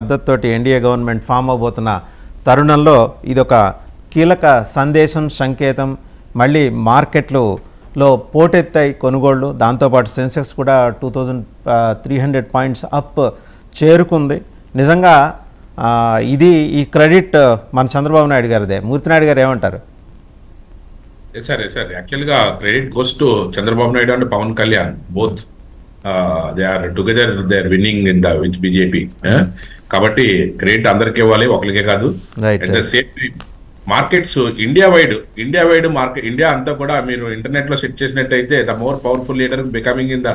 మద్దతుతోటి NDA government form అవబోతున్న తరుణంలో ఇదొక కీలక సందేశం సంకేతం మళ్ళీ మార్కెట్లు లో పోటెత్తాయి కొనుగోళ్లు దాంతోపాటు సెన్సెక్స్ కూడా two thousand three hundred points up చేరుకుంది నిజంగా ఆ, ఇది ఈ క్రెడిట్ మన చంద్రబాబు నాయుడు గారిదే మూర్తినాయుడు గారు ఏమంటారు సార్ సార్ యాక్చువల్గా credit goes to Chandrababu Naidu and Pavan Kalyan both they are together they are winning in the which BJP కాబట్టి క్రెడిట్ అందరికీ ఇవ్వాలి ఒకరికే కాదు Right. At the same time markets India wide India wide market India అంతా కూడా మీరు ఇంటర్నెట్ లో సెట్ చేసినట్టయితే the more powerful leader becoming in the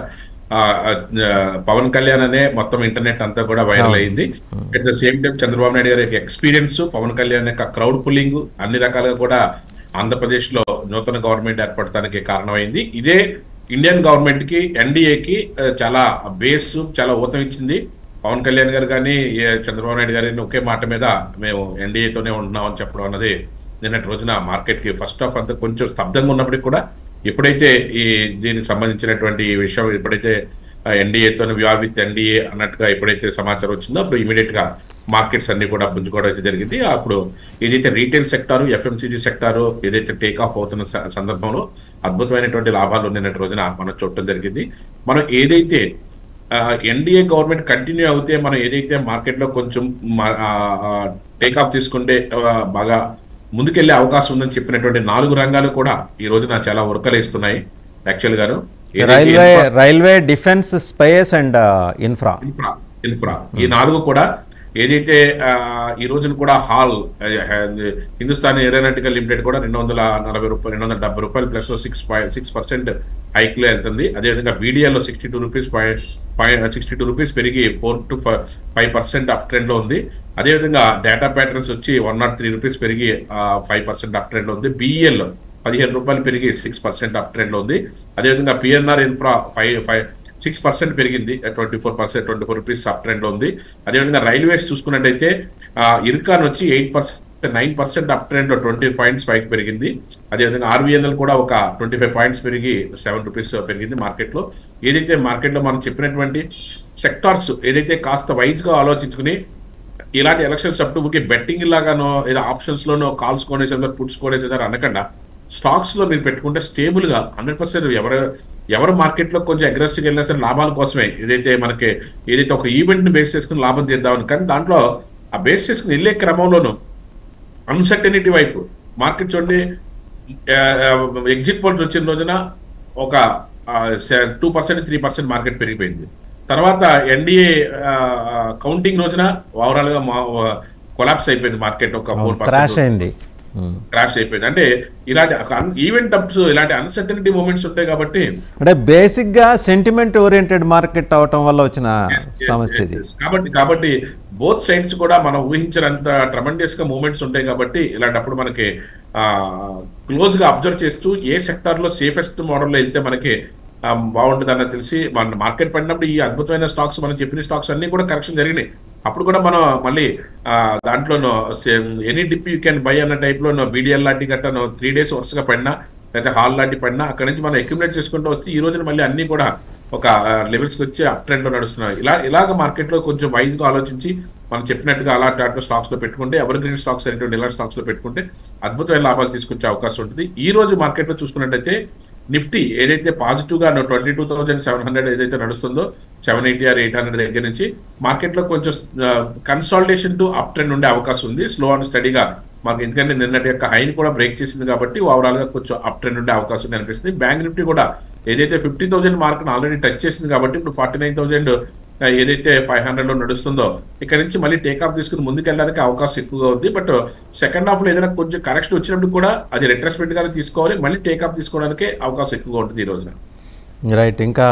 Pavan Kalyan అనే మొత్తం ఇంటర్నెట్ అంతా కూడా వైరల్ అయింది at the same time Chandrababu Naidu గారి ఎక్స్పీరియన్స్ పవన్ కళ్యాణ్ యొక్క క్రౌడ్ పుల్లింగ్ అన్ని రకాలుగా కూడా ఆంధ్రప్రదేశ్ లో నూతన గవర్నమెంట్ ఏర్పడటానికి కారణమైంది ఇదే ఇండియన్ గవర్నమెంట్ కి ఎన్డీఏకి చాలా బేస్ చాలా ఊతం ఇచ్చింది పవన్ కళ్యాణ్ గారు కానీ ఏ చంద్రబాబు నాయుడు గారి ఒకే మాట మీద మేము ఎన్డీఏతోనే ఉంటున్నాం అని చెప్పడం అన్నది నిన్నటి రోజున మార్కెట్ కి ఫస్ట్ ఆఫ్ అంతా కొంచెం స్తబ్దంగా ఉన్నప్పటికీ కూడా ఎప్పుడైతే ఈ దీనికి సంబంధించినటువంటి ఈ విషయం ఎప్పుడైతే ఎన్డీఏతో విఆర్ విత్ ఎన్డీఏ అన్నట్టుగా ఎప్పుడైతే సమాచారం వచ్చిందో అప్పుడు ఇమీడియట్ గా మార్కెట్స్ అన్ని కూడా పుంజుకోవడం అయితే జరిగింది అప్పుడు ఏదైతే రీటైల్ సెక్టారు ఎఫ్ఎంసీజీ సెక్టారు ఏదైతే టేక్ ఆఫ్ అవుతున్న స- సందర్భంలో అద్భుతమైనటువంటి లాభాలు నిన్నటి రోజున మనం చూడటం జరిగింది మనం ఏదైతే ఎన్డీఏ గవర్నమెంట్ కంటిన్యూ అవుతే మనం ఏదైతే మార్కెట్ లో కొంచెం టేక్ ఆఫ్ తీసుకుంటే ఆ, బాగా ముందుకెళ్లే అవకాశం ఉందని చెప్పినటువంటి నాలుగు రంగాలు కూడా ఈ రోజున చాలా ఉరకలేస్తున్నాయి యాక్చువల్ గాను ఏదైతే railway infra- railway defence space and infra infra infra ఈ నాలుగు కూడా ఏదైతే ఆ, ఈ రోజున కూడా హాల్ హిందుస్థాన్ ఏరోనాటికల్ లిమిటెడ్ కూడా రెండు వందల నలభై రూపాయలు రెండు వందల డెబ్బై రూపాయలు plus six point six percent hike లో వెళ్తుంది అదేవిధంగా బీడీఎల్ లో sixty two rupees sixty two rupees పెరిగి four to five percent up trend లో ఉంది అదేవిధంగా డేటా ప్యాటర్న్స్ వచ్చి వన్ నాట్ త్రీ రూపీస్ పెరిగి ఫైవ్ పర్సెంట్ అప్ ట్రెండ్ లో ఉంది బిఈఎల్ పదిహేను రూపాయలు పెరిగి సిక్స్ పర్సెంట్ అప్ ట్రెండ్ లో ఉంది అదేవిధంగా PNR infra five five six percent పెరిగింది twenty four percent twenty four rupees up trend లో ఉంది అదేవిధంగా రైల్వేస్ చూసుకున్నట్టయితే ఆ, ఇర్కాన్ వచ్చి eight percent nine percent up trend లో ట్వంటీ పాయింట్స్ పైకి పెరిగింది అదేవిధంగా ఆర్బీఎన్ఎల్ కూడా ఒక ట్వంటీ ఫైవ్ పాయింట్స్ పెరిగి సెవెన్ రూపీస్ పెరిగింది మార్కెట్ లో ఏదైతే మార్కెట్ లో మనం చెప్పినటువంటి సెక్టార్స్ ఏదైతే కాస్త వైజ్ గా ఆలోచించుకుని ఇలాంటి ఎలక్షన్స్ అప్పుడు ఊరికే బెట్టింగ్ లాగానో ఏదో ఆప్షన్స్ లోనో కాల్స్ కొనేసేదారు పుట్స్ కొనేసేదారు అనకుండా స్టాక్స్ లో మీరు పెట్టుకుంటే స్టేబుల్ గా హండ్రెడ్ పర్సెంట్ ఎవరు ఎవరు మార్కెట్ లో కొంచెం అగ్రెసివ్ వెళ్ళినా సరే లాభాల కోసమే ఏదైతే మనకి ఏదైతే ఒక ఈవెంట్ ని బేస్ చేసుకుని లాభం తీద్దామని కానీ దాంట్లో ఆ బేస్ చేసుకుని వెళ్ళే క్రమంలోనూ అన్సర్టనిటీ వైపు మార్కెట్ చూడండి ఎగ్జిట్ పోల్స్ వచ్చిన రోజున ఒక two percent three percent market పెరిగిపోయింది తర్వాత ఎన్డీఏ కౌంటింగ్ రోజున ఓవరాల్ గా కొలాప్స్ అయిపోయింది మార్కెట్ ఒక ఫోర్ క్రాష్ పర్సెంట్ అయింది ఉమ్. క్రాష్ అయిపోయింది అంటే ఇలాంటి ఈవెంట్ అప్స్ ఇలాంటి అన్సర్టనిటీ మూమెంట్స్ ఉంటాయి కాబట్టి అంటే బేసిక్గా సెంటిమెంట్ ఓరియంటెడ్ మార్కెట్ అవటం వల్ల వచ్చిన సమస్య Yes, ఇది yes. కాబట్టి కాబట్టి బోత్ సైడ్స్ కూడా మనం ఊహించినంత ట్రమండియస్ గా మూమెంట్స్ ఉంటాయి కాబట్టి ఇలాంటప్పుడు మనకి క్లోజ్ గా అబ్జర్వ్ చేస్తూ ఏ సెక్టార్ లో సేఫెస్ట్ మోడల్ లో వెళ్తే మనకి ఆ, బాగుంటుందన్న తెలిసి మన మార్కెట్ పడినప్పుడు ఈ అద్భుతమైన స్టాక్స్ మనం చెప్పిన స్టాక్స్ అన్ని కూడా కరెక్షన్ జరిగినాయి అప్పుడు కూడా మనం మళ్ళీ ఆ, దాంట్లోనో any dip you can buy అన్న టైప్ లో బీడిఎల్ లాంటి గట్టా త్రీ డేస్ వరుసగా పడినా లేకపోతే హాల్ లాంటి పడినా అక్కడ నుంచి మనం అక్యుములేట్ చేసుకుంటూ వస్తే ఈ రోజున మళ్ళీ అన్ని కూడా ఒక లెవెల్స్ కి వచ్చి అప్ ట్రెండ్ లో నడుస్తున్నాయి ఇలా ఇలాగ మార్కెట్ లో కొంచెం వైజ్ గా ఆలోచించి మనం చెప్పినట్టుగా అలాంటి అటు స్టాక్స్ లో పెట్టుకుంటే ఎవర్ గ్రీన్ స్టాక్స్ అనేటువంటి ఇలాంటి స్టాక్స్ లో పెట్టుకుంటే అద్భుతమైన లాభాలు తీసుకొచ్చే అవకాశం ఉంటుంది ఈ రోజు మార్కెట్ లో చూసుకున్నట్టయితే నిఫ్టీ ఏదైతే పాజిటివ్ గా twenty two thousand seven hundred ఏదైతే నడుస్తుందో seven eighty or eight hundred దగ్గర నుంచి మార్కెట్ లో కొంచెం కన్సాలిడేషన్ టు అప్ ట్రెండ్ ఉండే అవకాశం ఉంది స్లో అండ్ స్టడీగా మాకు ఎందుకంటే నిన్నటి యొక్క హైని కూడా బ్రేక్ చేసింది కాబట్టి ఓవరాల్ గా కొంచెం అప్ ట్రెండ్ ఉండే అవకాశం ఉంది అనిపిస్తుంది బ్యాంక్ నిఫ్టీ కూడా ఏదైతే fifty thousand mark already touch చేసింది కాబట్టి ఇప్పుడు ఫార్టీ నైన్ థౌసండ్ ఏదైతే ఫైవ్ హండ్రెడ్ లో నడుస్తుందో ఇక్కడ నుంచి మళ్ళీ టేక్ ఆఫ్ తీసుకుని ముందుకెళ్ళడానికి అవకాశం ఎక్కువగా ఉంది బట్ సెకండ్ హాఫ్ లో ఏదైనా కొంచెం కరెక్షన్ వచ్చినప్పుడు కూడా అది రెట్రెస్పెక్ట్ గానే తీసుకోవాలి మళ్ళీ టేక్ ఆఫ్ తీసుకోవడానికి అవకాశం ఎక్కువగా ఉంటుంది ఈ రోజున రైట్ ఇంకా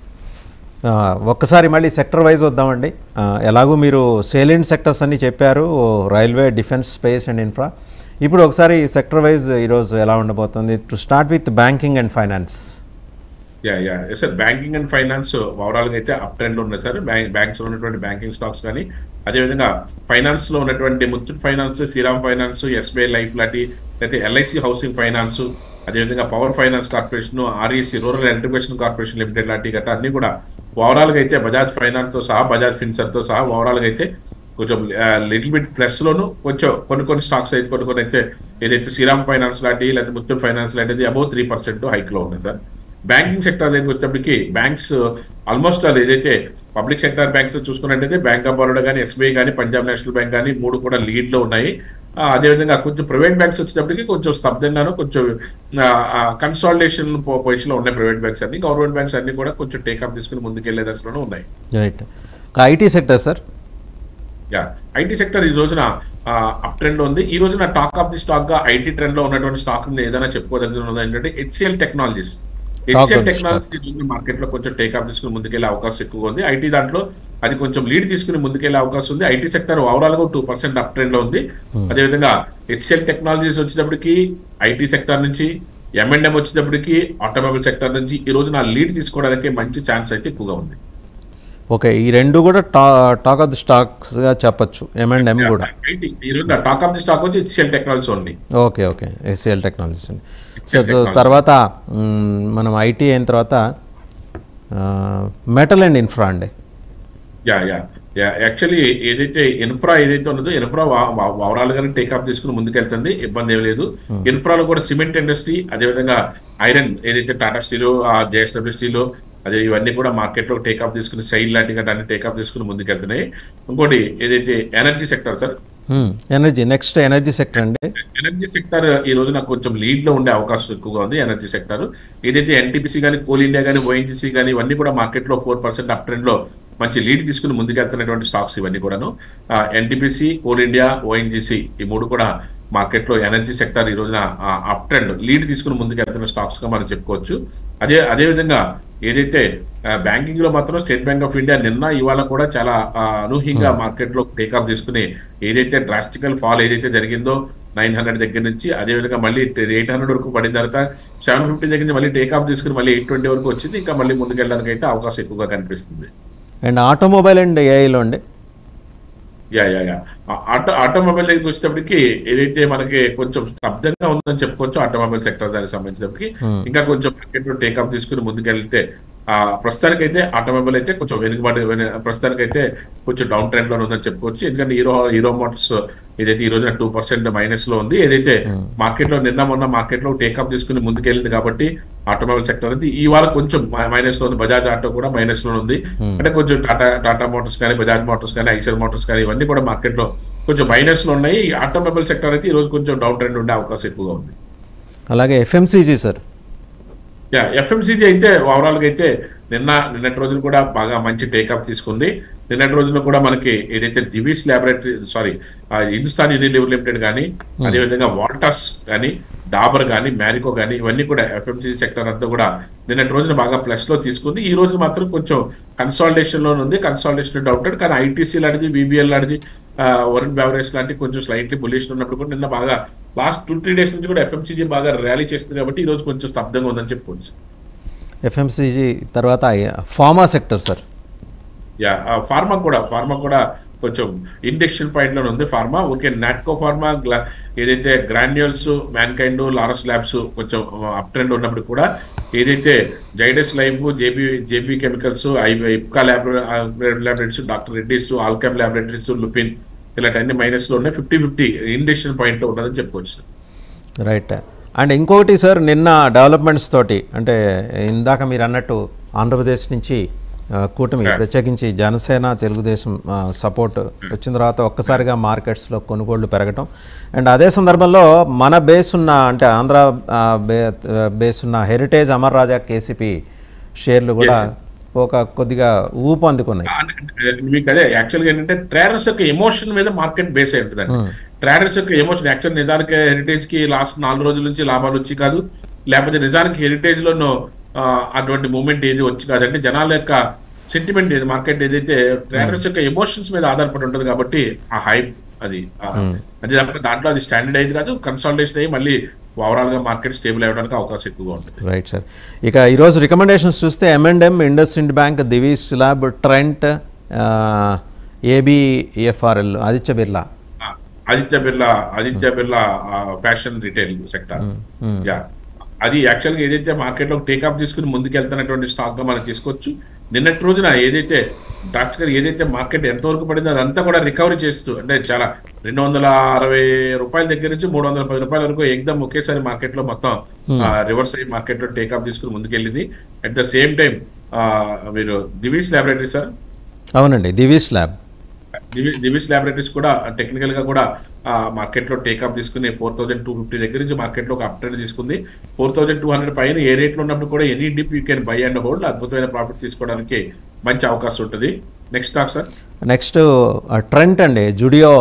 ఆ, ఒక్కసారి మళ్ళీ సెక్టర్ వైజ్ వద్దామండి ఆ, ఎలాగూ మీరు సేలింట్ సెక్టర్స్ అన్ని చెప్పారు railway defence space and infra ఇప్పుడు ఒకసారి సెక్టర్ వైజ్ ఈరోజు ఎలా ఉండబోతుంది to start with banking and finance yeah yeah sir banking and finance overall గా అయితే అప్ ట్రెండ్ ఉన్నాయి సార్ బ్యాంక్ బ్యాంక్స్ లో ఉన్నటువంటి బ్యాంకింగ్ స్టాక్స్ కానీ అదేవిధంగా ఫైనాన్స్ లో ఉన్నటువంటి Muthoot finance Shriram finance SBI life లాంటి లేకపోతే ఎల్ఐసి హౌసింగ్ ఫైనాన్స్ అదేవిధంగా power finance corporation REC rural electrification corporation limited లాంటి గట్రా అన్ని కూడా ఓవరాల్ గా అయితే బజాజ్ ఫైనాన్స్ తో సహా బజాజ్ ఫిన్సర్ తో సహా ఓవరాల్ గా అయితే కొంచెం లిటిల్ బిట్ ప్లస్ లోను కొంచెం కొన్ని కొన్ని స్టాక్స్ అయితే కొన్ని కొన్ని అయితే ఏదైతే శ్రీరామ్ ఫైనాన్స్ లాంటి లేకపోతే ముత్తూట్ ఫైనాన్స్ లాంటిది అబౌవ్ త్రీ పర్సెంట్ హైక్ లో ఉన్నాయి సార్ బ్యాంకింగ్ సెక్టర్ దగ్గరికి వచ్చేప్పటికి బ్యాంక్స్ ఆల్మోస్ట్ అది ఏదైతే పబ్లిక్ సెక్టర్ బ్యాంక్స్ చూసుకున్నట్టయితే బ్యాంక్ ఆఫ్ బరోడా కానీ ఎస్బీఐ కానీ పంజాబ్ నేషనల్ బ్యాంక్ కానీ మూడు కూడా లీడ్ లో ఉన్నాయి ఆ, అదేవిధంగా కొంచెం ప్రైవేట్ బ్యాంక్స్ వచ్చేటప్పటికి కొంచెం స్తబ్దంగాను కొంచెం కన్సాలిడేషన్ పొజిషన్ లో ఉన్నాయి ప్రైవేట్ బ్యాంక్స్ అన్ని గవర్నమెంట్ బ్యాంక్స్ అన్ని కూడా కొంచెం టేకప్ తీసుకుని ముందుకెళ్లే దశలోనే ఉన్నాయి right IT sector sir yeah IT sector ఈ రోజున అప్ ట్రెండ్ లో ఉంది ఈ రోజున టాక్ ఆఫ్ ది స్టాక్ గా ఐటీ ట్రెండ్ లో ఉన్నటువంటి స్టాక్ ఏదైనా చెప్పుకోదగినది ఏంటంటే HCL technologies of HCL the technology market లో కొంచెం టేక్ ఆఫ్ తీసుకుని ముందుకెళ్లే అవకాశం ఎక్కువ ఉంది ఐటీ దాంట్లో అది కొంచెం లీడ్ తీసుకుని ముందుకెళ్లే అవకాశం ఉంది ఐటీ సెక్టర్ ఓవరాల్ గా టూ పర్సెంట్ అప్ ట్రెండ్ లో ఉంది అదేవిధంగా హెచ్సిఎల్ టెక్నాలజీస్ వచ్చేటప్పటికి ఐటీ సెక్టర్ నుంచి ఎంఎండ్ఎం వచ్చేటప్పటికి ఆటోమొబైల్ సెక్టర్ నుంచి ఈ రోజు నా లీడ్ తీసుకోవడానికి మంచి ఛాన్స్ అయితే ఎక్కువగా ఉంది ఓకే ఈ రెండు కూడా టా టాక్ ఆఫ్ ది స్టాక్స్గా చెప్పచ్చు ఎం అండ్ ఎం కూడా ఐటీ ఈ రోజు టాక్ ఆఫ్ ది స్టాక్ వచ్చి HCL technology only okay okay SCL technologies అండి సో తర్వాత మ్, మనం ఐటీ అయిన తర్వాత మెటల్ అండ్ ఇన్ఫ్రా అండి యా యా యా యాక్చువల్లీ ఏదైతే ఇన్ఫ్రా ఏదైతే ఉన్నదో ఇన్ఫ్రా ఓవరాల్ గానే టేక్ ఆఫ్ తీసుకుని ముందుకెళ్తుంది ఇబ్బంది ఏం లేదు ఇన్ఫ్రాలో కూడా సిమెంట్ ఇండస్ట్రీ అదేవిధంగా ఐరన్ ఏదైతే టాటా స్టీల్ జేఎస్డబ్ల్యూ స్టీల్ అదే ఇవన్నీ కూడా మార్కెట్ లో టేక్ ఆఫ్ తీసుకుని సైడ్ లాంటి అన్ని టేక్ ఆఫ్ తీసుకుని ముందుకెళ్తున్నాయి ఇంకోటి ఏదైతే energy sector sir energy next energy sector అండి ఎనర్జీ సెక్టర్ ఈ రోజు నాకు కొంచెం లీడ్ లో ఉండే అవకాశం ఎక్కువగా ఉంది ఎనర్జీ సెక్టర్ ఏదైతే ఎన్టీపీసీ కానీ కోల్ ఇండియా కానీ ఓఎన్జీసీ కానీ ఇవన్నీ కూడా మార్కెట్ లో ఫోర్ పర్సెంట్ అప్ ట్రెండ్ లో మంచి లీడ్ తీసుకుని ముందుకెళ్తున్నటువంటి స్టాక్స్ ఇవన్నీ కూడాను ఎన్టీపీసీ కోల్ ఇండియా ఓఎన్జీసీ ఈ మూడు కూడా మార్కెట్ లో ఎనర్జీ సెక్టర్ ఈ రోజున అప్ ట్రెండ్ లీడ్ తీసుకుని ముందుకెళ్తున్న స్టాక్స్ గా మనం చెప్పుకోవచ్చు అదే అదే విధంగా ఏదైతే బ్యాంకింగ్ లో మాత్రం స్టేట్ బ్యాంక్ ఆఫ్ ఇండియా నిన్న ఇవాళ కూడా చాలా ఆ, అనూహ్యంగా మార్కెట్ లో టేకప్ తీసుకుని ఏదైతే డ్రాస్టికల్ ఫాల్ ఏదైతే జరిగిందో నైన్ హండ్రెడ్ దగ్గర నుంచి అదే విధంగా మళ్ళీ ఎయిట్ హండ్రెడ్ వరకు పడిన తర్వాత సెవెన్ ఫిఫ్టీ దగ్గర నుంచి మళ్ళీ టేకప్ తీసుకుని మళ్ళీ ఎయిట్ ట్వంటీ వరకు వచ్చింది ఇంకా మళ్ళీ ముందుకెళ్ళడానికి అయితే అవకాశం ఎక్కువగా కనిపిస్తుంది అండ్ ఆటోమొబైల్ అండ్ ఏఐలో అండి యా యా యా ఆ- ఆటో ఆటోమొబైల్ దగ్గరికి వచ్చేటప్పటికి ఏదైతే మనకి కొంచెం స్తబ్దంగా ఉందని చెప్పుకోవచ్చు ఆటోమొబైల్ సెక్టర్ దానికి సంబంధించినప్పటికి ఇంకా కొంచెం మార్కెట్ లో టేకప్ తీసుకుని ముందుకెళ్తే ఆ ప్రస్తుతానికైతే ఆటోమొబైల్ అయితే కొంచెం వెనుకబాటు వెను- ప్రస్తుతానికైతే కొంచెం డౌన్ ట్రెండ్ లో ఉందని చెప్పుకోవచ్చు ఎందుకంటే హీరో హీరో మోటార్స్ ఏదైతే ఈ రోజున టూ పర్సెంట్ మైనస్ లో ఉంది ఏదైతే మార్కెట్ లో నిన్న మొన్న మార్కెట్ లో టేకప్ తీసుకుని ముందుకెళ్ళింది కాబట్టి ఆటోమొబైల్ సెక్టర్ అనేది ఇవాళ కొంచెం మైనస్ లో ఉంది బజాజ్ ఆటో కూడా మైనస్ లో ఉంది అంటే కొంచెం టాటా టాటా మోటార్స్ కానీ బజాజ్ మోటార్స్ కానీ ఐసర్ మోటార్స్ కానీ ఇవన్నీ కూడా మార్కెట్ లో కొంచెం మైనస్ లో ఉన్నాయి ఈ ఆటోమొబైల్ సెక్టర్ అయితే ఈ రోజు కొంచెం డౌన్ ట్రెండ్ ఉండే అవకాశం ఎక్కువగా ఉంది అలాగే ఎఫ్ఎంసీజీ సార్ యా ఎఫ్ఎంసీజీ అయితే ఓవరాల్ గా అయితే నిన్న నిన్నటి రోజున కూడా బాగా మంచి టేకప్ తీసుకుంది నిన్నటి రోజున కూడా మనకి ఏదైతే Divi's laboratory sorry Hindustan Unilever limited కానీ అదేవిధంగా వాల్టాస్ కానీ డాబర్ కానీ మ్యారికో కానీ ఇవన్నీ కూడా ఎఫ్ఎంసీ సెక్టర్ అంతా కూడా నిన్నటి రోజున బాగా ప్లస్ లో తీసుకుంది ఈ రోజు మాత్రం కొంచెం కన్సాలిడేషన్ లో ఉంది కన్సాలిడేషన్ డౌటెడ్ కానీ ఐటీసీ లాంటిది బీబీఎల్ లాంటిది వరుణ్ బెవరేజ్ లాంటి కొంచెం స్లైట్లీ బులిష్ ఉన్నప్పుడు కూడా నిన్న బాగా లాస్ట్ టూ త్రీ డేస్ నుంచి కూడా ఎఫ్ఎంసీజీ బాగా ర్యాలీ చేస్తుంది కాబట్టి ఈ రోజు కొంచెం స్తబ్దంగా ఉందని చెప్పుకోవచ్చు ఎఫ్ఎంసీజీ తర్వాత pharma sector sir yeah pharma కూడా ఫార్మా కూడా కొంచెం ఇండస్ట్రియల్ పాయింట్ లో ఉంది ఫార్మా ఓకే నాట్కో ఫార్మా గ్లా- ఏదైతే గ్రాన్యూల్స్ మ్యాన్కైండ్ లారస్ ల్యాబ్స్ కొంచెం అప్ ట్రెండ్ ఉన్నప్పుడు కూడా ఏదైతే Zydus life JB JB chemicals Ipca lab laboratories doctor Reddy's Alkem laboratories Lupin ఇలాంటి అన్ని మైనస్ లో ఉన్నాయి ఫిఫ్టీ ఫిఫ్టీ ఇండస్ట్రియల్ పాయింట్ లో ఉన్నదని చెప్పుకోవచ్చు రైట్ అండ్ ఇంకొకటి సార్ నిన్న డెవలప్మెంట్స్ తోటి అంటే ఇందాక మీరు అన్నట్టు ఆంధ్రప్రదేశ్ నుంచి ఆ, కూటమి ప్రత్యేకించి జనసేన తెలుగుదేశం సపోర్ట్ వచ్చిన తర్వాత ఒక్కసారిగా మార్కెట్స్లో కొనుగోళ్లు పెరగటం అండ్ అదే సందర్భంలో మన బేస్ ఉన్న అంటే ఆంధ్ర ఆ, బే బేస్ ఉన్న హెరిటేజ్ అమర్ రాజా కేసీపీ షేర్లు కూడా ఒక కొద్దిగా ఊపు అందుకున్నాయి అంటే మీకు అదే యాక్చువల్ గా ఏంటంటే ట్రేడర్స్ యొక్క ఎమోషన్ మీద మార్కెట్ బేస్ అయి ఉంటుందండి ట్రేడర్స్ యొక్క ఎమోషన్ యాక్చువల్ నిజానికి హెరిటేజ్ కి లాస్ట్ నాలుగు రోజుల నుంచి లాభాలు వచ్చి కాదు లేకపోతే నిజానికి హెరిటేజ్ లోనూ ఆ, అటువంటి మూమెంట్ ఏది వచ్చి కాదంటే జనాల యొక్క సెంటిమెంట్ ఏది మార్కెట్ ఏదైతే ట్రేడర్స్ యొక్క ఎమోషన్స్ మీద ఆధారపడి ఉంటుంది కాబట్టి ఆ హైప్ అది ఆ, అది తప్ప దాంట్లో అది స్టాండర్డ్ అయింది కాదు కన్సల్టేషన్ అయ్యి మళ్ళీ ఓవరాల్ గా మార్కెట్ స్టేబుల్ అవ్వడానికి అవకాశం ఎక్కువగా ఉంటుంది రైట్ సార్ ఇక ఈరోజు రికమెండేషన్స్ చూస్తే M and M IndusInd bank Divi's lab Trent ABFRL Aditya Birla ఆ, Aditya Birla Aditya Birla fashion retail sector yeah అది యాక్చువల్ గా ఏదైతే మార్కెట్ లో టేకప్ తీసుకుని ముందుకెళ్తున్నటువంటి స్టాక్ గా మనం తీసుకోవచ్చు నిన్నటి రోజున ఏదైతే డాక్టర్ ఏదైతే మార్కెట్ ఎంతవరకు పడిందో అదంతా కూడా రికవరీ చేస్తూ అంటే చాలా రెండు వందల అరవై రూపాయల దగ్గర నుంచి మూడు వందల పది రూపాయల వరకు ఎగ్దమ్ ఒకేసారి మార్కెట్ లో మొత్తం రివర్స్ అయ్యి మార్కెట్ లో టేక్ ఆఫ్ తీసుకుని ముందుకెళ్ళింది అట్ ద సేమ్ టైం మీరు దివీస్ ల్యాబొరేటరీ సార్ అవునండి దివీస్ ల్యాబ్ దివి- దివిస్ ల్యాబొరేటరీస్ కూడా టెక్నికల్ గా కూడా మార్కెట్ లో టేకప్ తీసుకుని ఫోర్ థౌసండ్ టూ ఫిఫ్టీ దగ్గర నుంచి మార్కెట్ లో ఒక అప్డేట్ తీసుకుంది ఫోర్ థౌసండ్ టూ హండ్రెడ్ పైన ఏ రేట్ లో ఉన్నప్పుడు కూడా any dip you can buy and hold అద్భుతమైన ప్రాఫిట్ తీసుకోవడానికి మంచి అవకాశం ఉంటుంది next stock sir next Trent అండి జుడియో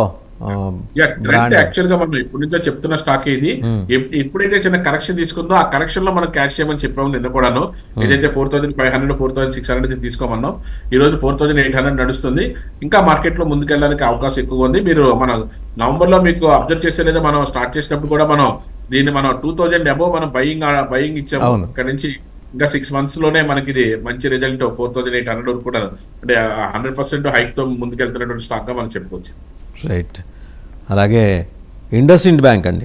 యా ట్రెండ్ యాక్చువల్ గా మనం ఇప్పటి నుంచో చెప్తున్న స్టాక్ ఇది ఎప్- ఎప్పుడైతే చిన్న కరెక్షన్ తీసుకుందో ఆ కరెక్షన్ లో మనం క్యాష్ చేయమని చెప్పాము నిన్న కూడాను ఏదైతే four thousand five hundred four thousand six hundred తీసుకోమన్నాం ఈ రోజు ఫోర్ థౌసండ్ ఎయిట్ హండ్రెడ్ నడుస్తుంది ఇంకా మార్కెట్ లో ముందుకెళ్ళడానికి అవకాశం ఎక్కువ ఉంది మీరు మన నవంబర్ లో మీకు అబ్జర్వ్ చేసే లేదా మనం స్టార్ట్ చేసినప్పుడు కూడా మనం దీన్ని మనం టూ థౌసండ్ అబోవ్ మనం బయింగ్ బయింగ్ ఇచ్చాము అవును. ఇక్కడ నుంచి ఇంకా సిక్స్ మంత్స్ లోనే మనకి ఇది మంచి result four thousand eight hundred వరకు కూడా అంటే హండ్రెడ్ పర్సెంట్ హైక్ తో ముందుకెళ్తున్నటువంటి స్టాక్ గా మనం చెప్పుకోవచ్చు రైట్ అలాగే ఇండస్ ఇండ్ బ్యాంక్ అండి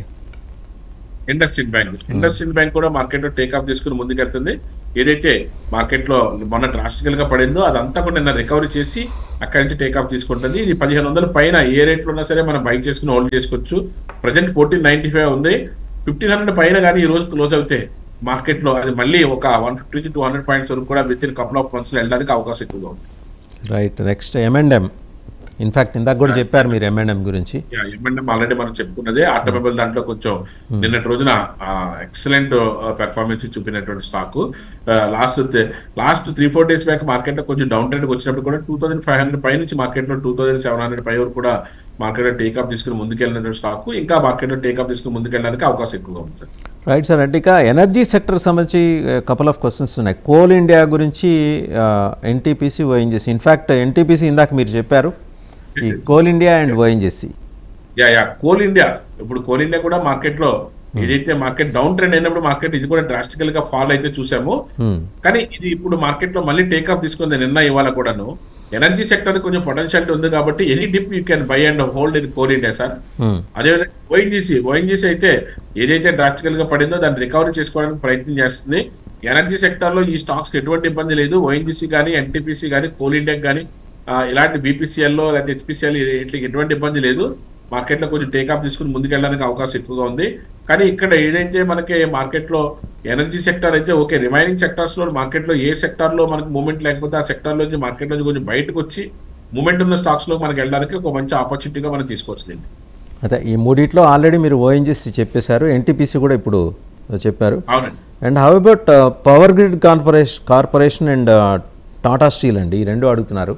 ఇండస్ఇండ్ బ్యాంక్ ఇండస్ఇండ్ బ్యాంక్ కూడా మార్కెట్ లో టేక్ ఆఫ్ తీసుకుని ముందుకెళ్తుంది ఏదైతే మార్కెట్ లో మొన్న డ్రాస్టికల్ గా పడిందో అదంతా కూడా నిన్న రికవరీ చేసి అక్కడి నుంచి టేక్ ఆఫ్ తీసుకుంటుంది ఇది పదిహేను వందల పైన ఏ రేట్ లో ఉన్నా సరే మనం బై చేసుకుని హోల్డ్ చేసుకోవచ్చు ప్రజెంట్ ఫోర్టీన్ నైన్టీ ఫైవ్ ఉంది ఫిఫ్టీన్ హండ్రెడ్ పైన కానీ ఈ రోజు క్లోజ్ అవుతే మార్కెట్ లో అది మళ్ళీ ఒక వన్ ఫిఫ్టీ నుంచి టూ హండ్రెడ్ పాయింట్స్ వరకు కూడా with in couple of months లో వెళ్ళడానికి అవకాశం ఎక్కువగా ఉంది రైట్ నెక్స్ట్ ఎంఎండ్ఎం ఇన్ఫ్యాక్ట్ ఇందాక కూడా చెప్పారు మీరు ఎంఎండ్ఎం గురించి ఏమంటే ఆల్రెడీ మనం చెప్పుకున్నదే ఆటోమొబైల్ దాంట్లో కొంచెం నిన్నటి రోజున ఎక్సలెంట్ పెర్ఫార్మెన్స్ చూపినటువంటి stock last last three four days back market లో కొంచెం డౌన్ ట్రెండ్ వచ్చినప్పుడు కూడా టూ థౌసండ్ ఫైవ్ హండ్రెడ్ పై నుంచి మార్కెట్ లో టూ థౌసండ్ సెవెన్ హండ్రెడ్ పై వరకు కూడా మార్కెట్ లో టేకప్ తీసుకుని ముందుకెళ్ళినటువంటి స్టాక్ ఇంకా మార్కెట్ లో టేకప్ తీసుకుని ముందుకెళ్ళడానికి అవకాశం ఎక్కువగా ఉంది సార్ రైట్ సార్ అంటే ఇక ఎనర్జీ సెక్టర్ సంబంధించి కపుల్ ఆఫ్ క్వశ్చన్స్ ఉన్నాయి కోల్ ఇండియా గురించి ఎన్టీపీసీ ఓఎన్జీసీ ఇన్ఫ్యాక్ట్ ఎన్టీపీసీ ఇందాక మీరు చెప్పారు ఈ coal India and ONGC yeah yeah coal India ఇప్పుడు కోల్ ఇండియా కూడా మార్కెట్ లో ఏదైతే మార్కెట్ డౌన్ ట్రెండ్ అయినప్పుడు మార్కెట్ ఇది కూడా డ్రాస్టికల్ గా ఫాల్ అయితే చూసాము కానీ ఇది ఇప్పుడు మార్కెట్ లో మళ్ళీ టేక్ ఆఫ్ తీసుకుంది నిన్న ఇవాళ కూడాను ఎనర్జీ సెక్టర్ కొంచెం పొటెన్షియాలిటీ ఉంది కాబట్టి any dip you can buy and hold in coal India sir అదేవిధంగా ఓఎన్జీసీ ఓఎన్జీసీ అయితే ఏదైతే డ్రాస్టికల్ గా పడిందో దాన్ని రికవరీ చేసుకోవడానికి ప్రయత్నం చేస్తుంది ఎనర్జీ సెక్టర్ లో ఈ స్టాక్స్ కి ఎటువంటి ఇబ్బంది లేదు ఓఎన్జీసీ కానీ ఎన్టీపీసీ కానీ కోల్ ఇండియా కానీ ఇలాంటి బీపీసీఎల్ లో లేకపోతే హెచ్పీసీఎల్ వీటికి ఎటువంటి ఇబ్బంది లేదు మార్కెట్ లో కొంచెం టేక్ ఆఫ్ తీసుకుని ముందుకెళ్ళడానికి అవకాశం ఎక్కువగా ఉంది కానీ ఇక్కడ ఏదైతే మనకి మార్కెట్ లో ఎనర్జీ సెక్టర్ అయితే ఓకే రిమైనింగ్ సెక్టార్స్ లో మార్కెట్ లో ఏ సెక్టార్ లో మనకి మూమెంట్ లేకపోతే ఆ సెక్టార్ నుంచి మార్కెట్ నుంచి కొంచెం బయటకు వచ్చి మూమెంట్ ఉన్న స్టాక్స్ లో మనకి వెళ్ళడానికి ఒక మంచి ఆపర్చునిటీగా మనం తీసుకోవచ్చు దీన్ని అయితే ఈ మూడిట్లో ఆల్రెడీ మీరు ఓఎన్జీసీ చెప్పేశారు ఎన్టీపీసీ కూడా ఇప్పుడు చెప్పారు అవునండి and how about power grid corporation corporation and Tata steel అండి ఈ రెండు అడుగుతున్నారు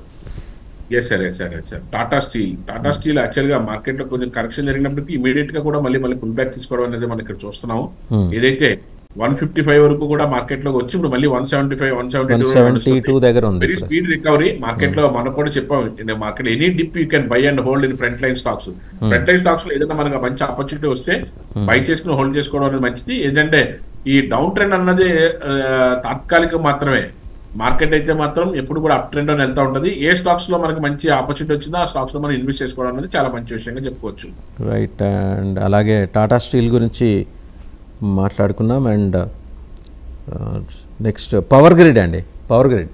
yes sir yes sir yes sir Tata steel Tata steel actual గా మార్కెట్ లో కొంచెం కరెక్షన్ జరిగినప్పటికీ ఇమీడియట్ గా కూడా మళ్ళీ మళ్ళీ పుల్ బ్యాక్ తీసుకోవడం అనేది మనం ఇక్కడ చూస్తున్నాము ఏదైతే వన్ ఫిఫ్టీ ఫైవ్ వరకు కూడా మార్కెట్ లో వచ్చి ఇప్పుడు మళ్ళీ one seventy five one one seventy two దగ్గర ఉంది వెరీ ఇప్పుడు. స్పీడ్ రికవరీ మార్కెట్ లో మనం కూడా చెప్పాం market any dip you can buy and hold in front line stocks front line stocks లో ఏదైనా మనకు మంచి ఆపర్చునిటీ వస్తే బై చేసుకుని హోల్డ్ చేసుకోవడం అనేది మంచిది ఏంటంటే ఈ డౌన్ ట్రెండ్ అన్నది ఆ, తాత్కాలికం మాత్రమే మార్కెట్ అయితే మాత్రం ఎప్పుడు కూడా అప్ ట్రెండ్ అని వెళ్తా ఉంటది ఏ స్టాక్స్ లో మనకి మంచి ఆపర్చునిటీ వచ్చిందో ఆ స్టాక్స్ లో మనం ఇన్వెస్ట్ చేసుకోవడం అనేది చాలా మంచి విషయంగా చెప్పుకోవచ్చు రైట్ అండ్ అలాగే టాటా స్టీల్ గురించి మాట్లాడుకున్నాం అండ్ నెక్స్ట్ పవర్ గ్రిడ్ అండి power grid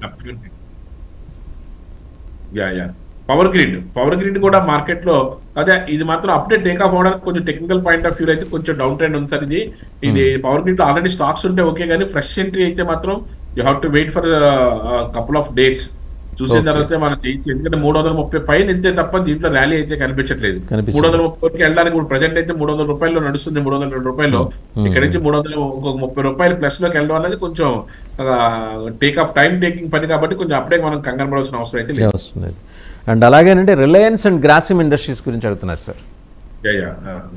yeah yeah power grid power grid కూడా మార్కెట్ లో అదే ఇది మాత్రం అప్డేట్ టేక్ ఆఫ్ అవడానికి కొంచెం టెక్నికల్ పాయింట్ ఆఫ్ వ్యూ అయితే కొంచెం డౌన్ ట్రెండ్ ఉంది సార్ ఇది ఇది పవర్ గ్రిడ్ లో ఆల్రెడీ స్టాక్స్ ఉంటే ఓకే కానీ ఫ్రెష్ ఎంట్రీ అయితే మాత్రం you have to wait for couple of days చూసిన Okay. తర్వాత మనం చేయొచ్చు ఎందుకంటే మూడు వందల ముప్పై పైన వెళ్తే తప్ప దీంట్లో ర్యాలీ అయితే కనిపించట్లేదు కనిపించదు. మూడు వందల ముప్పైకి వెళ్ళడానికి ఇప్పుడు ప్రజెంట్ అయితే మూడు వందల రూపాయలు నడుస్తుంది మూడు వందల రెండు రూపాయలు ఇక్కడ నుంచి మూడు వందల ఇంకొక ముప్పై రూపాయలు ప్లస్ లోకి వెళ్ళడం అనేది కొంచెం టేక్ ఆఫ్ టైం టేకింగ్ పని కాబట్టి కొంచెం అప్పుడే మనం కంగారు పడాల్సిన అవసరం అయితే లేదు వస్తుంది అండ్ అలాగేనంటే రిలయన్స్ అండ్ గ్రాసిమ్ ఇండస్ట్రీస్ గురించి అడుగుతున్నారు sir yeah yeah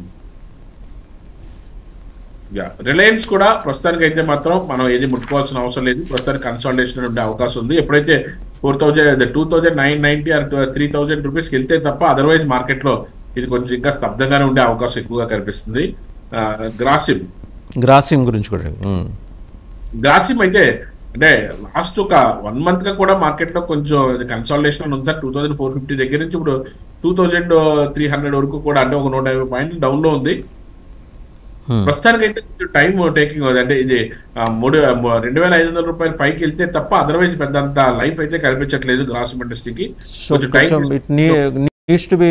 yeah Reliance కూడా ప్రస్తుతానికి అయితే మాత్రం మనం ఏది ముట్టుకోవాల్సిన అవసరం లేదు ప్రస్తుతానికి కన్సల్టేషన్ ఉండే అవకాశం ఉంది ఎప్పుడైతే four thousand two thousand nine ninety or three thousand రూపీస్కి వెళ్తే తప్ప అదర్వైజ్ మార్కెట్లో ఇది కొంచెం ఇంకా స్తబ్దంగానే ఉండే అవకాశం ఎక్కువగా కనిపిస్తుంది గ్రాసిమ్ గ్రాసిమ్ గురించి కూడా మ్మ్. గ్రాసిమ్ అయితే అంటే లాస్ట్ ఒక వన్ మంత్ గా కూడా మార్కెట్ లో కొంచెం కన్సల్టేషన్ ఉంది టూ థౌసండ్ ఫోర్ ఫిఫ్టీ దగ్గర నుంచి ఇప్పుడు టూ థౌజండ్ త్రీ హండ్రెడ్ వరకు కూడా అంటే ఒక నూట యాభై పాయింట్లు డౌన్ లో ఉంది ప్రస్తుతానికి అయితే కొంచెం టైం టేకింగ్ అవుతుంది అంటే ఇది ఆ, మూడు మ- రెండు వేల ఐదు వందల రూపాయలు పైకి వెళ్తే తప్ప అదర్వైజ్ పెద్దంత లైఫ్ అయితే కనిపించట్లేదు గ్రాస్ ఇండస్ట్రీకి సో కొంచెం ఇట్ నీ నీడ్స్ టు బి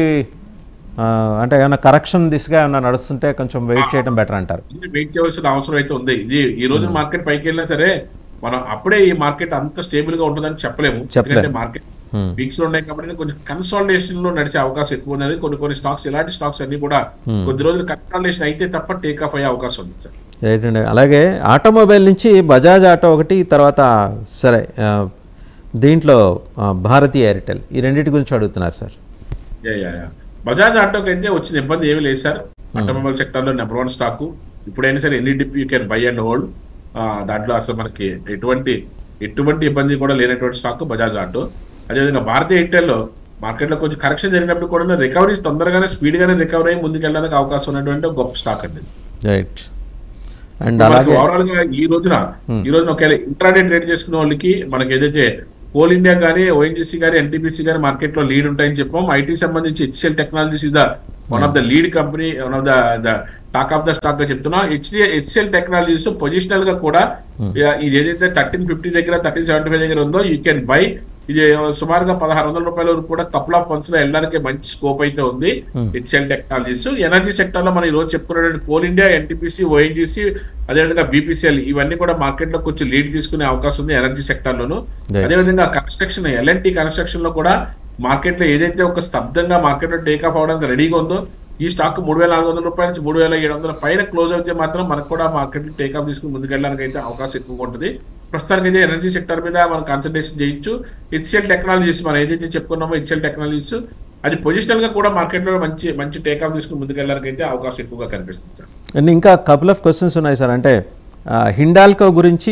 అంటే ఏమైనా కరెక్షన్ దిశగా ఏమైనా నడుస్తుంటే కొంచెం వెయిట్ చేయడం బెటర్ అంటారు వెయిట్ చేయవలసిన అవసరం అయితే ఉంది ఇది ఈ రోజు మార్కెట్ పైకి వెళ్ళినా సరే మనం అప్పుడే ఈ మార్కెట్ అంత స్టేబుల్ గా ఉంటుందని చెప్పలేము చెప్పలేము. ఎందుకంటే మార్కెట్ వీక్స్ లో ఉన్నాయి కాబట్టి కొంచెం కన్సాలిడేషన్ లో నడిచే అవకాశం ఎక్కువ ఉన్నది కొన్ని కొన్ని స్టాక్స్ ఇలాంటి స్టాక్స్ అన్ని కూడా కొద్ది రోజులు కన్సాలిడేషన్ అయితే తప్ప టేక్ ఆఫ్ అయ్యే అవకాశం ఉంది సార్ రైట్ అండి అలాగే ఆటోమొబైల్ నుంచి బజాజ్ ఆటో ఒకటి తర్వాత సరే ఆ, దీంట్లో ఆ, భారతీ ఎయిర్టెల్ ఈ రెండింటి గురించి అడుగుతున్నారు sir yeah, yeah, yeah. Bajaj ఆటోకి అయితే వచ్చిన ఇబ్బంది ఏమీ లేదు సార్ ఆటోమొబైల్ సెక్టర్ లో నెంబర్ వన్ స్టాక్ ఇప్పుడైనా సరే ఎన్ని dip you can buy and hold దాంట్లో అసలు మనకి ఎటువంటి ఎటువంటి ఇబ్బంది కూడా లేనటువంటి స్టాక్ బజాజ్ ఆటో అదేవిధంగా భారతీయ ఎయిర్టెల్ లో మార్కెట్ లో కొంచెం కరెక్షన్ జరిగినప్పుడు కూడా రికవరీస్ తొందరగానే స్పీడ్ గానే రికవరీ అయ్యి ముందుకెళ్ళడానికి అవకాశం ఉన్నటువంటి ఒక గొప్ప స్టాక్ అండి రైట్ అండ్ అలాగే ఓవరాల్ గా ఈ రోజున ఈ రోజున ఒకవేళ ఇంట్రాడే ట్రేడ్ చేసుకునే వాళ్ళకి మనకి ఏదైతే కోల్ ఇండియా కానీ ఓఎన్జీసీ కానీ ఎన్టీపీసీ కానీ మార్కెట్ లో లీడ్ ఉంటాయని చెప్పాం ఐటీ సంబంధించి HCL Technologies is the one of the lead company one of the the talk of the stock గా చెప్తున్నా హెచ్డిఎల్ హెచ్సిఎల్ టెక్నాలజీస్ పొజిషనల్ గా కూడా ఇ- ఇది ఏదైతే థర్టీన్ ఫిఫ్టీ దగ్గర థర్టీన్ సెవెంటీ ఫైవ్ దగ్గర ఉందో యూ కెన్ బై ఇది సుమారుగా పదహారు వందల రూపాయల వరకు కూడా కపుల్ ఆఫ్ మంత్స్ లో వెళ్ళడానికి మంచి స్కోప్ అయితే ఉంది హెచ్ఎల్ టెక్నాలజీస్ ఎనర్జీ సెక్టర్ లో మనం ఈ రోజు చెప్పుకున్నటువంటి కోల్ ఇండియా ఎన్టీపీసీ ఓఎన్జీసీ అదేవిధంగా బీపీసీఎల్ ఇవన్నీ కూడా మార్కెట్ లో కొంచెం లీడ్ తీసుకునే అవకాశం ఉంది ఎనర్జీ సెక్టర్ లోను Right. అదేవిధంగా కన్స్ట్రక్షన్ ఎల్ఎన్టీ కన్స్ట్రక్షన్ లో కూడా మార్కెట్ లో ఏదైతే ఒక స్తబ్దంగా మార్కెట్ లో టేక్ ఆఫ్ అవడానికి రెడీగా ఉందో ఈ స్టాక్ మూడు వేల నాలుగు వందల రూపాయల నుంచి మూడు వేల ఏడు వందల పైన క్లోజ్ అయితే మాత్రం మనకు కూడా మార్కెట్ లో టేక్ ఆఫ్ తీసుకుని ముందుకెళ్ళడానికి అయితే అవకాశం ఎక్కువగా ఉంటుంది ప్రస్తుతానికి అయితే ఎనర్జీ సెక్టర్ మీద మనం కాన్సన్ట్రేషన్ చేయొచ్చు హెచ్సిఎల్ టెక్నాలజీస్ మనం ఏదైతే చెప్పుకున్నామో హెచ్సిఎల్ టెక్నాలజీస్ అది పొజిషనల్ గా కూడా మార్కెట్ లో మంచి మంచి టేక్ ఆఫ్ తీసుకుని ముందుకెళ్ళడానికి అయితే అవకాశం ఎక్కువగా కనిపిస్తుంది సార్ అండ్ ఇంకా కపుల్ ఆఫ్ క్వశ్చన్స్ ఉన్నాయి సార్ అంటే ఆ, హిండాల్కో గురించి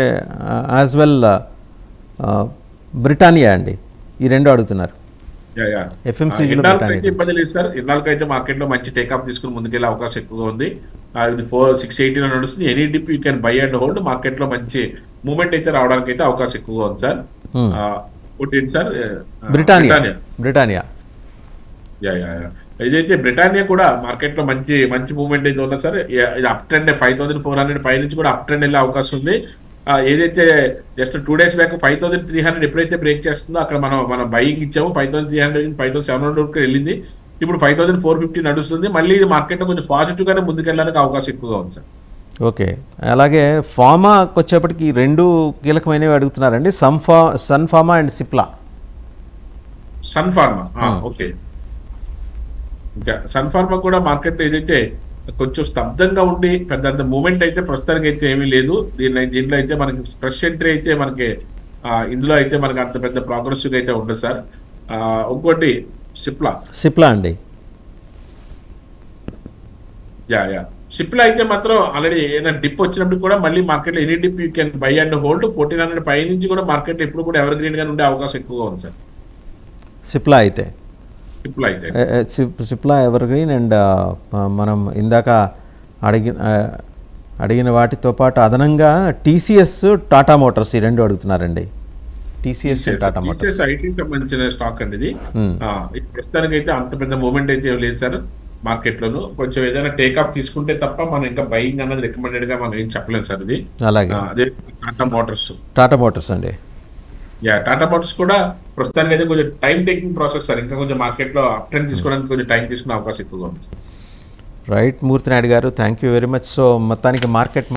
యాజ్ వెల్ బ్రిటానియా అండి ఈ రెండు అడుగుతున్నారు యా, యా. FMCG లో ఆ, ఇన్నాళ్ళకి పెట్టాలి. అయితే ఇబ్బంది లేదు సార్ ఇన్నాళ్ళకి అయితే మార్కెట్ లో మంచి టేక్ ఆఫ్ తీసుకుని ముందుకెళ్ళే అవకాశం ఎక్కువగా ఉంది ఆ, ఇది ఫోర్ సిక్స్ ఎయిటీలో నడుస్తుంది any dip you can buy and hold market లో మంచి మూవ్మెంట్ అయితే రావడానికి అయితే అవకాశం ఎక్కువగా ఉంది సార్ Hmm. ఆ, ఒకటి ఏంటి సార్ ఆ, Britannia Britannia yeah yeah yeah ఇదైతే బ్రిటానియా కూడా మార్కెట్ లో మంచి మంచి మూవ్మెంట్ అయితే ఉన్నా సార్ యా, ఇది up trend five thousand four hundred పై నుంచి కూడా అప్ ట్రెండ్ వెళ్ళే అవకాశం ఉంది ఆ, ఏదైతే just two days back five thousand three hundred ఎప్పుడైతే బ్రేక్ చేస్తుందో అక్కడ మనం మనం బయింగ్ ఇచ్చాము five thousand three hundred five thousand seven hundred వెళ్ళింది ఇప్పుడు ఫైవ్ థౌసండ్ ఫోర్ ఫిఫ్టీ నడుస్తుంది మళ్ళీ ఇది మార్కెట్ లో కొంచెం పాజిటివ్ గానే ముందుకెళ్ళడానికి అవకాశం ఎక్కువగా ఉంది సార్ ఓకే అలాగే ఫామాకి వచ్చేప్పటికి ఈ రెండు కీలకమైనవి అడుగుతున్నారండి సన్ ఫా Sun Pharma and Cipla Sun Pharma okay ఇంకా సన్ ఫార్మా కూడా మార్కెట్ ఏదైతే కొంచెం స్తబ్దంగా ఉండి పెద్ద మూమెంట్ అయితే ప్రస్తుతానికి అయితే ఏమీ లేదు దీనిలో దీంట్లో అయితే మనకి ఫ్రెష్ ఎంట్రీ అయితే మనకి ఆ, ఇందులో అయితే మనకి అంత పెద్ద ప్రోగ్రెసివ్ అయితే ఉండదు సార్ ఆ, ఇంకోటి సిప్లా సిప్లా అండి యా యా సిప్లా అయితే మాత్రం ఆల్రెడీ ఏదైనా డిప్ వచ్చినప్పుడు కూడా మళ్ళీ మార్కెట్లో any dip you can buy and hold fourteen hundred పై నుంచి కూడా మార్కెట్ ఎప్పుడు కూడా ఎవర్ గ్రీన్ గా ఉండే అవకాశం ఎక్కువగా ఉంది సార్ సిప్లా అయితే సిప్లా అయితే ఏ, ఏ, సిప్ సిప్లా ఎవర్ గ్రీన్ అండ్ మనం ఇందాక అడిగిన ఆ, అడిగిన వాటితో పాటు అదనంగా టీసీఎస్ టాటా మోటార్స్ ఈ రెండు అడుగుతున్నారండి TCS and Tata Motors IT సంబంధించిన స్టాక్ అండి ఇది Hmm. ఆ, ఇది ప్రస్తుతానికి అయితే అంత పెద్ద మూమెంట్ అయితే ఏం లేదు సార్ మార్కెట్ లోను కొంచెం ఏదైనా టేక్ ఆఫ్ తీసుకుంటే తప్ప మనం ఇంకా బయింగ్ అన్నది రికమెండెడ్ గా మనం ఏం చెప్పలేం సార్ ఇది అలాగే ఆ, అదే టాటా మోటార్స్ టాటా మోటార్స్ అండి యా టాటా మోటార్స్ కూడా ప్రస్తుతానికి అయితే కొంచెం టైం టేకింగ్ ప్రాసెస్ సార్ ఇంకా కొంచెం మార్కెట్ లో అప్ ట్రెండ్ తీసుకోవడానికి కొంచెం టైం తీసుకునే అవకాశం ఎక్కువగా ఉంది right Murthy Naidu garu thank you very much so మొత్తానికి మార్కెట్